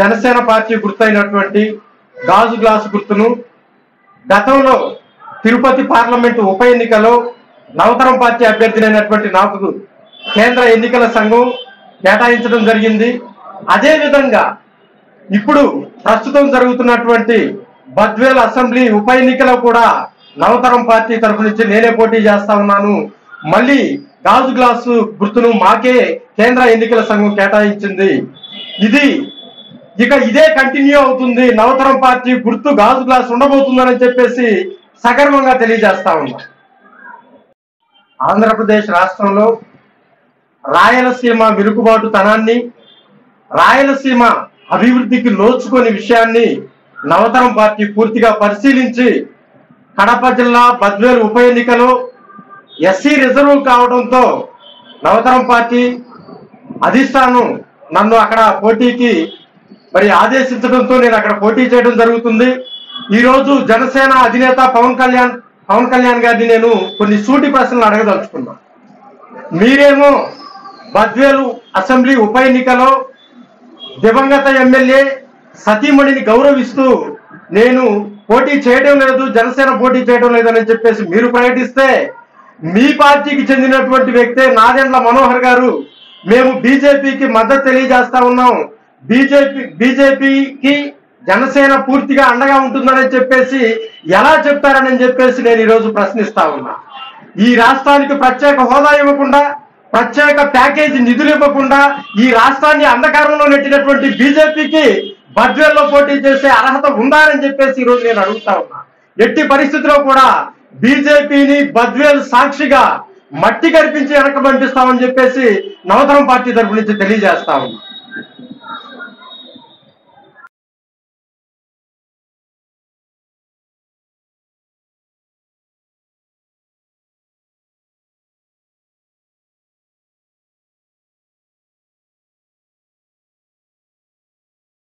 Janasena party గుర్తైనటువంటి గాజు glass గుర్తును గతంలో తిరుపతి పార్లమెంటు ఉప ఎన్నికలో నవతరం పార్టీ అభ్యర్థినైనటువంటి నాకు కేంద్ర ఎన్నికల సంఘం కేటాయించడం జరిగింది అదే విధంగా ఇప్పుడు ప్రస్తుతం జరుగుతున్నటువంటి బద్వేల్ అసెంబ్లీ ఉప ఎన్నికలో కూడా నవతరం పార్టీ తరఫు నుంచి నేనే పోటీ చేస్తా ఉన్నాను మళ్ళీ గాజు గ్లాసు గుర్తును మాకే కేంద్ర ఎన్నికల సంఘం కేటాయించింది ఇది ఇక ఇదే కంటిన్యూ అవుతుంది నవతరం పార్టీ గుర్తు గాజు గ్లాస్ ఉండబోతుందని చెప్పేసి సగర్వంగా తెలియజేస్తా ఉన్నా ఆంధ్రప్రదేశ్ రాష్ట్రంలో రాయలసీమ వెనుకబాటుతనాన్ని రాయలసీమ అభివృద్ధికి నోచుకొని విషయాన్ని నవతరం పార్టీ పూర్తిగా పరిశీలించి కడప జిల్లా బద్వేలు ఉప ఎన్నికలో ఎస్సీ రిజర్వ్ కావడంతో నవతరం పార్టీ అధిష్టానం నన్ను అక్కడ పోటీకి మరి ఆదేశించడంతో నేను అక్కడ పోటీ చేయడం జరుగుతుంది ఈ రోజు జనసేన అధినేత పవన్ కళ్యాణ్ పవన్ కళ్యాణ్ గారిని నేను కొన్ని సూటి ప్రశ్నలు అడగదలుచుకున్నా మీరేమో బద్వేలు అసెంబ్లీ ఉప ఎన్నికలో దివంగత ఎమ్మెల్యే సతీమణిని గౌరవిస్తూ నేను పోటీ చేయడం లేదు జనసేన పోటీ చేయడం లేదని చెప్పేసి మీరు ప్రకటిస్తే మీ పార్టీకి చెందినటువంటి వ్యక్తే నాదెండ్ల మనోహర్ గారు మేము బీజేపీకి మద్దతు తెలియజేస్తా ఉన్నాం బీజేపీ బీజేపీకి జనసేన పూర్తిగా అండగా ఉంటుందని చెప్పేసి ఎలా చెప్తారని చెప్పేసి నేను ఈరోజు ప్రశ్నిస్తా ఉన్నా ఈ రాష్ట్రానికి ప్రత్యేక హోదా ఇవ్వకుండా ప్రత్యేక ప్యాకేజీ నిధులు ఇవ్వకుండా ఈ రాష్ట్రాన్ని అంధకారంలో నెట్టినటువంటి బీజేపీకి బద్వేల్లో పోటీ చేసే అర్హత ఉందా అని చెప్పేసి ఈ రోజు నేను అడుగుతా ఉన్నా ఎట్టి పరిస్థితిలో కూడా బీజేపీని బద్వేల్ సాక్షిగా మట్టి కనిపించి వెనక పంపిస్తామని చెప్పేసి నవతరం పార్టీ తరపు నుంచి తెలియజేస్తా ఉన్నా